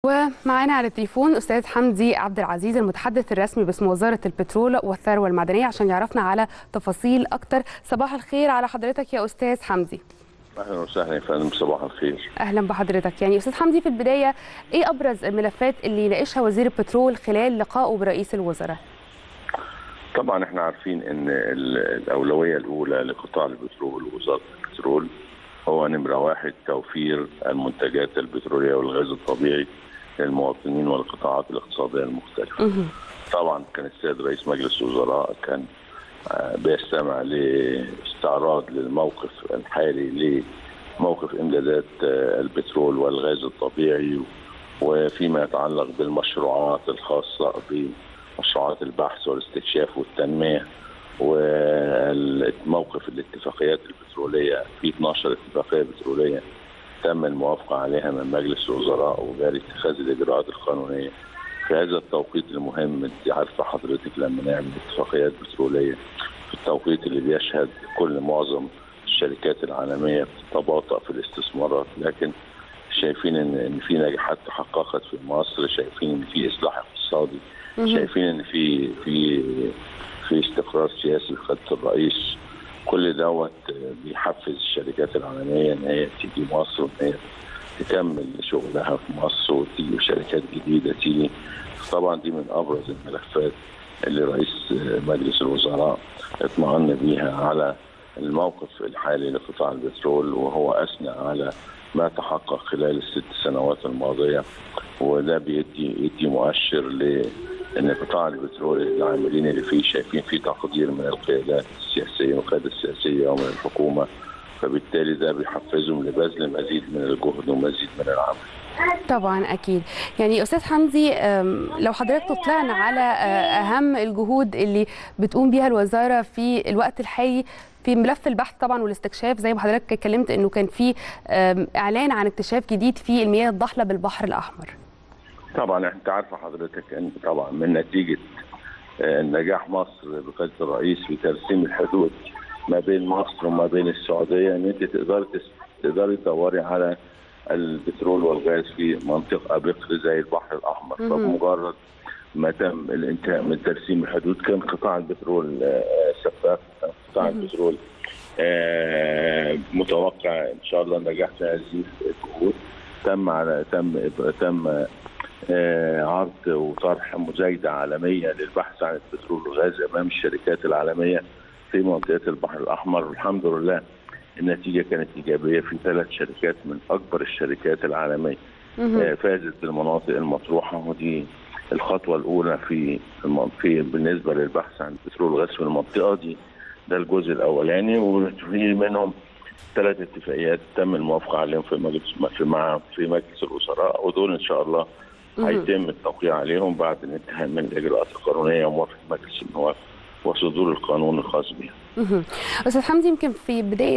ومعانا على التليفون استاذ حمدي عبد العزيز المتحدث الرسمي باسم وزاره البترول والثروه المعدنيه عشان يعرفنا على تفاصيل اكتر صباح الخير على حضرتك يا استاذ حمدي اهلا وسهلا يا فندم صباح الخير اهلا بحضرتك يعني استاذ حمدي في البدايه ايه ابرز الملفات اللي ناقشها وزير البترول خلال لقائه برئيس الوزراء طبعا احنا عارفين ان الاولويه الاولى لقطاع البترول ووزاره البترول هو نمره واحد توفير المنتجات البتروليه والغاز الطبيعي للمواطنين والقطاعات الاقتصاديه المختلفه. طبعا كان السيد رئيس مجلس الوزراء كان بيستمع لاستعراض للموقف الحالي لموقف امدادات البترول والغاز الطبيعي وفيما يتعلق بالمشروعات الخاصه بمشروعات البحث والاستكشاف والتنميه وموقف الاتفاقيات البتروليه في 12 اتفاقيه بتروليه تم الموافقه عليها من مجلس الوزراء وجاري اتخاذ الاجراءات القانونيه في هذا التوقيت المهم انت عارفه حضرتك لما نعمل اتفاقيات بتروليه في التوقيت اللي بيشهد كل معظم الشركات العالميه بتتباطأ في الاستثمارات لكن شايفين ان ان في نجاحات تحققت في مصر شايفين ان في اصلاح اقتصادي شايفين ان في في في استقرار سياسي في خطه الرئيس كل دوت بيحفز الشركات العالميه ان هي تيجي مصر وان هي تكمل شغلها في مصر وتيجي شركات جديده تيجي طبعا دي من ابرز الملفات اللي رئيس مجلس الوزراء اطمأن بيها على الموقف الحالي لقطاع البترول وهو اثنى على ما تحقق خلال الست سنوات الماضيه وده بيدي يدي مؤشر ل ان قطاع البترول العاملين اللي فيه شايفين فيه تقدير من القيادات السياسيه والقياده السياسيه ومن الحكومه فبالتالي ده بيحفزهم لبذل مزيد من الجهد ومزيد من العمل. طبعا اكيد يعني استاذ حمدي لو حضرتك تطلعنا على اهم الجهود اللي بتقوم بيها الوزاره في الوقت الحالي في ملف البحث طبعا والاستكشاف زي ما حضرتك اتكلمت انه كان في اعلان عن اكتشاف جديد في المياه الضحله بالبحر الاحمر. طبعا انت عارفه حضرتك ان طبعا من نتيجه نجاح مصر بقياده الرئيس في ترسيم الحدود ما بين مصر وما بين السعوديه ان انت تقدري تقدري تدوري على البترول والغاز في منطقه بقر زي البحر الاحمر فبمجرد ما تم الانتهاء من ترسيم الحدود كان قطاع البترول سفاف قطاع البترول متوقع ان شاء الله النجاح في هذه الجهود تم على تم تم عرض وطرح مزايده عالميه للبحث عن البترول والغاز امام الشركات العالميه في منطقه البحر الاحمر والحمد لله النتيجه كانت ايجابيه في ثلاث شركات من اكبر الشركات العالميه فازت بالمناطق المطروحه ودي الخطوه الاولى في في بالنسبه للبحث عن البترول والغاز في المنطقه دي ده الجزء الاولاني وفي منهم ثلاث اتفاقيات تم الموافقه عليهم في مجلس في مع في مجلس الوزراء ودول ان شاء الله هيتم التوقيع عليهم بعد الانتهاء من الاجراءات القانونيه وموافقه مجلس النواب وصدور القانون الخاص بها. استاذ حمدي يمكن في بدايه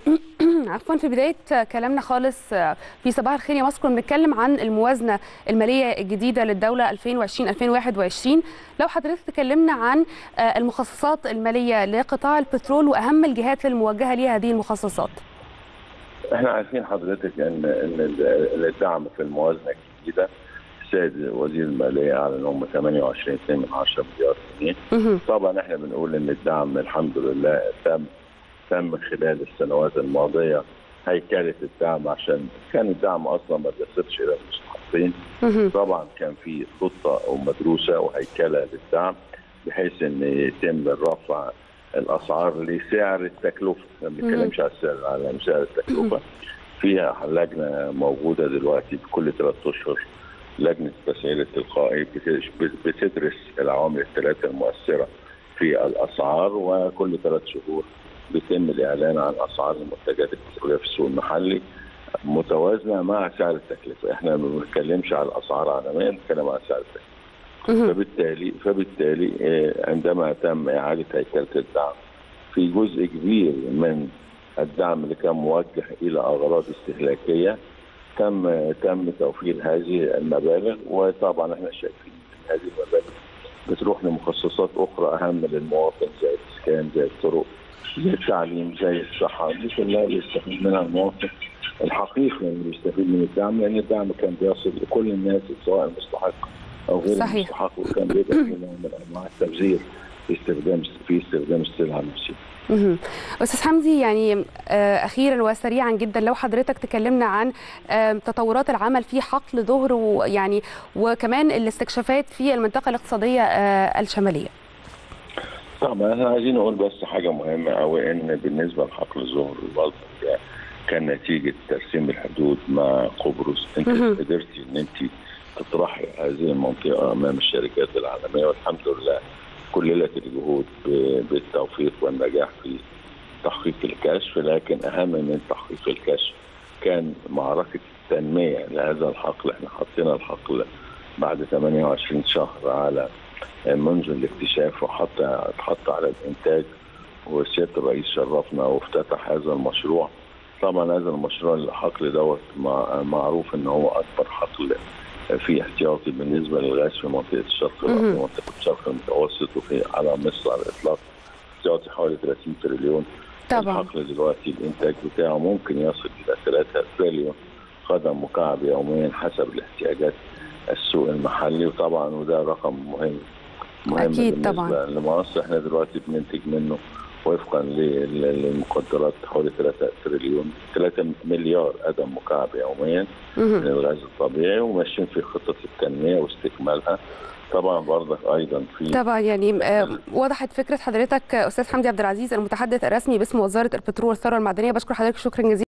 عفوا في بدايه كلامنا خالص في صباح الخير يا مصر كنا بنتكلم عن الموازنه الماليه الجديده للدوله 2020 2021 لو حضرتك تكلمنا عن المخصصات الماليه لقطاع البترول واهم الجهات الموجهه ليها هذه المخصصات. احنا عارفين حضرتك ان ان الدعم في الموازنه الجديده السيد وزير الماليه اعلن ان هم 28 من 10 مليار جنيه طبعا احنا بنقول ان الدعم الحمد لله تم تم خلال السنوات الماضيه هيكله الدعم عشان كان الدعم اصلا ما بيصلش الى المستحقين طبعا كان في خطه ومدروسه وهيكله للدعم بحيث ان يتم الرفع الاسعار لسعر التكلفه ما بنتكلمش على السعر العالمي سعر التكلفه فيها لجنه موجوده دلوقتي بكل ثلاث اشهر لجنه التسعير التلقائي بتدرس العوامل الثلاثه المؤثره في الاسعار وكل ثلاث شهور بيتم الاعلان عن اسعار المنتجات البتروليه في السوق المحلي متوازنه مع سعر التكلفه، احنا ما بنتكلمش على الاسعار عالميا بنتكلم على سعر التكلفه. فبالتالي فبالتالي عندما تم اعاده هيكله الدعم في جزء كبير من الدعم اللي كان موجه الى اغراض استهلاكيه تم تم توفير هذه المبالغ وطبعا احنا شايفين ان هذه المبالغ بتروح لمخصصات اخرى اهم للمواطن زي الاسكان زي الطرق زي التعليم زي الصحه دي كلها بيستفيد منها المواطن الحقيقي اللي بيستفيد من الدعم لان الدعم كان بيصل لكل الناس سواء المستحق او غير صحيح. المستحق وكان بيبقى في نوع من انواع التبذير في استخدام في استخدام السلعه نفسها. مهم. استاذ حمدي يعني آه، اخيرا وسريعا جدا لو حضرتك تكلمنا عن آه، تطورات العمل في حقل ظهر ويعني وكمان الاستكشافات في المنطقه الاقتصاديه آه، الشماليه طبعا احنا عايزين نقول بس حاجه مهمه قوي ان بالنسبه لحقل الظهر البلطة ده كان نتيجه ترسيم الحدود مع قبرص انت مهم. قدرتي ان انت تطرحي هذه المنطقه امام الشركات العالميه والحمد لله كللت الجهود ب- بالتوفيق والنجاح في تحقيق الكشف لكن اهم من تحقيق الكشف كان معركه التنميه لهذا الحقل احنا حطينا الحقل بعد 28 شهر على منذ الاكتشاف وحتى اتحط على الانتاج وسياده الرئيس شرفنا وافتتح هذا المشروع طبعا هذا المشروع الحقل دوت مع- معروف ان هو اكبر حقل في احتياطي بالنسبه للغاز في منطقه الشرق مهم. في منطقه الشرق المتوسط وفي على مصر على الاطلاق احتياطي حوالي 30 تريليون طبعا الحقل دلوقتي الانتاج بتاعه ممكن يصل الى 3 تريليون قدم مكعب يوميا حسب الاحتياجات السوق المحلي وطبعا وده رقم مهم مهم أكيد بالنسبة طبعاً. لمصر احنا دلوقتي بننتج منه وفقا لل- للمقدرات حوالي 3 تريليون 3 مليار قدم مكعب يوميا من مهم. الغاز الطبيعي وماشيين في خطة التنمية واستكمالها طبعا برضك ايضا في طبعا يعني آه، وضحت فكره حضرتك آه، استاذ حمدي عبد العزيز المتحدث الرسمي باسم وزاره البترول والثروه المعدنيه بشكر حضرتك شكرا جزيلا